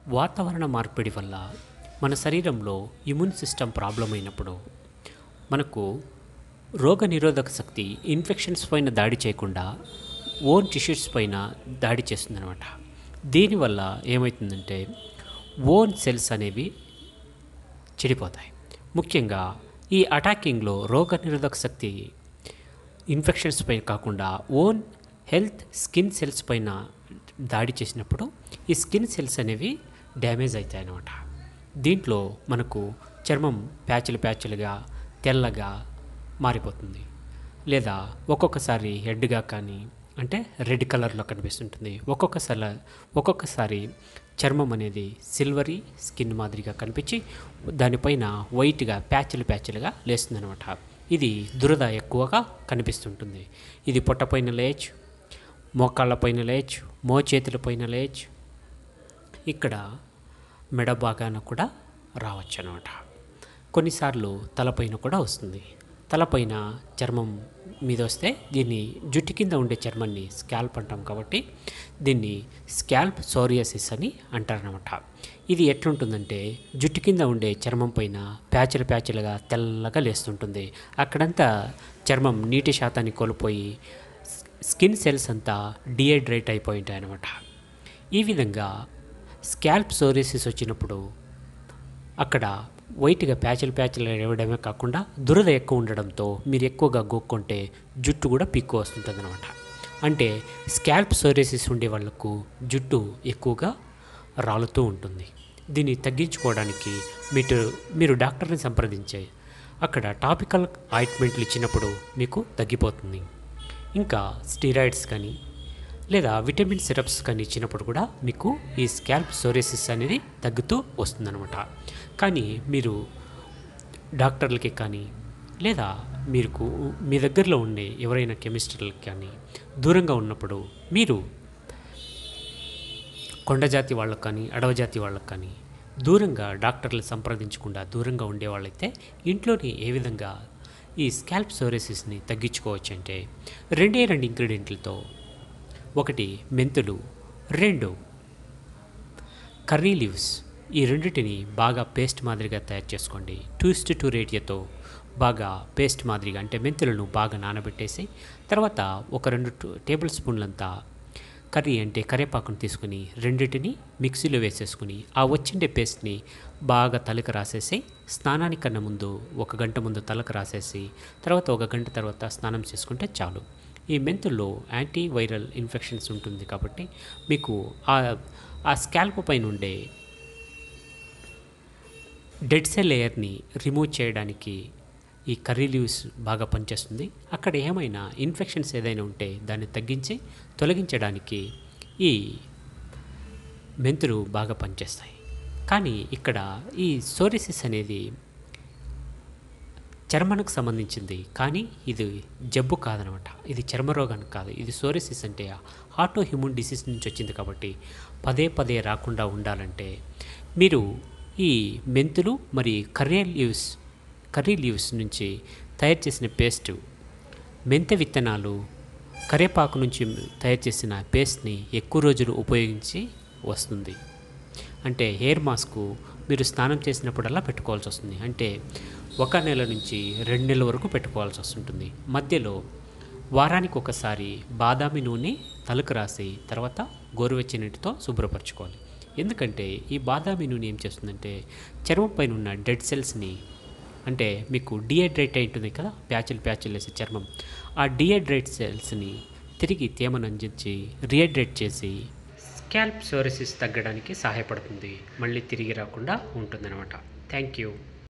వాతావరణ మార్పిడి వల్ల మన శరీరంలో ఇమ్యూన్ సిస్టమ్ ప్రాబ్లం అయినప్పుడు మనకు రోగ నిరోధక శక్తి ఇన్ఫెక్షన్స్ పైన దాడి చేయకుండా ఓన్ టిష్యూస్ పైన దాడి చేస్తుందన్నమాట దీనివల్ల ఏమవుతుందంటే ఓన్ సెల్స్ అనేవి చెడిపోతాయి ముఖ్యంగా ఈ అటాకింగ్లో రోగ నిరోధక శక్తి ఇన్ఫెక్షన్స్ పైన కాకుండా ఓన్ హెల్త్ స్కిన్ సెల్స్ పైన దాడి చేసినప్పుడు ఈ స్కిన్ సెల్స్ అనేవి డ్యామేజ్ అవుతాయి అన్నమాట దీంట్లో మనకు చర్మం ప్యాచులు ప్యాచులుగా తెల్లగా మారిపోతుంది లేదా ఒక్కొక్కసారి రెడ్గా కానీ అంటే రెడ్ కలర్లో కనిపిస్తుంటుంది ఒక్కొక్కసారి ఒక్కొక్కసారి చర్మం అనేది సిల్వరీ స్కిన్ మాదిరిగా కనిపించి దానిపైన వైట్గా ప్యాచులు ప్యాచులుగా లేస్తుందనమాట ఇది దురద ఎక్కువగా కనిపిస్తుంటుంది ఇది పొట్టపైన లేచ్ మోకాళ్ళపైన లేచ్ మోచేతులపైన లేచ్ ఇక్కడ మెడ భాగాన కూడా రావచ్చు అనమాట కొన్నిసార్లు తలపైన కూడా వస్తుంది తలపైన చర్మం మీద వస్తే దీన్ని జుట్టు కింద ఉండే చర్మాన్ని స్కాల్ప్ అంటాం కాబట్టి దీన్ని స్కాల్ప్ సోరియాసిస్ అని అంటారనమాట ఇది ఎట్లుంటుందంటే జుట్టు కింద ఉండే చర్మం పైన ప్యాచులు ప్యాచులుగా తెల్లగా లేస్తుంటుంది అక్కడంతా చర్మం నీటి శాతాన్ని కోల్పోయి స్కిన్ సెల్స్ అంతా డిహైడ్రేట్ అయిపోయి ఉంటాయి అనమాట ఈ విధంగా స్కాల్ప్ సోరియాసిస్ వచ్చినప్పుడు అక్కడ వైట్గా ప్యాచులు ప్యాచులు ఇవ్వడమే కాకుండా దురద ఎక్కువ ఉండడంతో మీరు ఎక్కువగా గోక్కుంటే జుట్టు కూడా పిక్కు వస్తుంటుంది అనమాట అంటే స్కాల్ప్ సోరేసిస్ ఉండే వాళ్ళకు జుట్టు ఎక్కువగా రాలుతూ ఉంటుంది దీన్ని తగ్గించుకోవడానికి మీరు మీరు డాక్టర్ని సంప్రదించే అక్కడ టాపికల్ ఆయింట్మెంట్లు ఇచ్చినప్పుడు మీకు తగ్గిపోతుంది ఇంకా స్టీరాయిడ్స్ కానీ లేదా విటమిన్ సిరప్స్ కానీ ఇచ్చినప్పుడు కూడా మీకు ఈ స్కాల్ప్ సోరేసిస్ అనేది తగ్గుతూ వస్తుందన్నమాట కానీ మీరు డాక్టర్లకి కానీ లేదా మీకు మీ దగ్గరలో ఉండే ఎవరైనా కెమిస్ట్రీలకి కానీ దూరంగా ఉన్నప్పుడు మీరు కొండజాతి వాళ్ళకు కానీ అడవజాతి వాళ్ళకు కానీ దూరంగా డాక్టర్లు సంప్రదించకుండా దూరంగా ఉండే వాళ్ళైతే ఇంట్లోనే ఏ విధంగా ఈ స్కాల్ప్ సోరేసిస్ని తగ్గించుకోవచ్చు అంటే రెండే రెండు ఇంగ్రీడియంట్లతో ఒకటి మెంతులు రెండు కర్రీ లీవ్స్ ఈ రెండింటిని బాగా పేస్ట్ మాదిరిగా తయారు చేసుకోండి టూ ఇస్ట్ టూ రేడియోతో బాగా పేస్ట్ మాదిరిగా అంటే మెంతులను బాగా నానబెట్టేసి తర్వాత ఒక రెండు టు- టేబుల్ స్పూన్లంతా కర్రీ అంటే కరివేపాకును తీసుకుని రెండింటిని మిక్సీలో వేసేసుకుని ఆ వచ్చిండే పేస్ట్ని బాగా తలకు రాసేసి స్నానానికన్నా ముందు ఒక గంట ముందు తలకు రాసేసి తర్వాత ఒక గంట తర్వాత స్నానం చేసుకుంటే చాలు ఈ మెంతుల్లో యాంటీ వైరల్ ఇన్ఫెక్షన్స్ ఉంటుంది కాబట్టి మీకు ఆ ఆ స్కాల్ప్ పైన ఉండే డెడ్ సెల్ లేయర్ని రిమూవ్ చేయడానికి ఈ కర్రీ లీవ్స్ బాగా పనిచేస్తుంది అక్కడ ఏమైనా ఇన్ఫెక్షన్స్ ఏదైనా ఉంటే దాన్ని తగ్గించి తొలగించడానికి ఈ మెంతులు బాగా పనిచేస్తాయి కానీ ఇక్కడ ఈ సోరిసిస్ అనేది చర్మానికి సంబంధించింది కానీ ఇది జబ్బు కాదనమాట ఇది చర్మ రోగానికి కాదు ఇది సోరిసిస్ అంటే ఆటో హ్యూమన్ డిసీజ్ నుంచి వచ్చింది కాబట్టి పదే పదే రాకుండా ఉండాలంటే మీరు ఈ మెంతులు మరి కర్రీ లీవ్స్ కర్రీ లీవ్స్ నుంచి తయారు చేసిన పేస్ట్ మెంతె విత్తనాలు కరివేపాకు నుంచి తయారు చేసిన పేస్ట్ని ఎక్కువ రోజులు ఉపయోగించి వస్తుంది అంటే హెయిర్ మాస్క్ మీరు స్నానం చేసినప్పుడల్లా పెట్టుకోవాల్సి వస్తుంది అంటే ఒక నెల నుంచి రెండు నెలల వరకు పెట్టుకోవాల్సి వస్తుంటుంది మధ్యలో వారానికి ఒకసారి బాదామి నూనె తలకు రాసి తర్వాత గోరువెచ్చని నీటితో శుభ్రపరచుకోవాలి ఎందుకంటే ఈ బాదామి నూనె ఏం చేస్తుందంటే చర్మం పైన ఉన్న డెడ్ సెల్స్ని అంటే మీకు డిహైడ్రేట్ అయి ఉంటుంది కదా ప్యాచులు ప్యాచులు వేసే చర్మం ఆ డిహైడ్రేట్ సెల్స్ని తిరిగి తేమను అందించి రీహైడ్రేట్ చేసి స్కాల్ప్ సోరిసిస్ తగ్గడానికి సహాయపడుతుంది మళ్ళీ తిరిగి రాకుండా ఉంటుందన్నమాట థ్యాంక్ యూ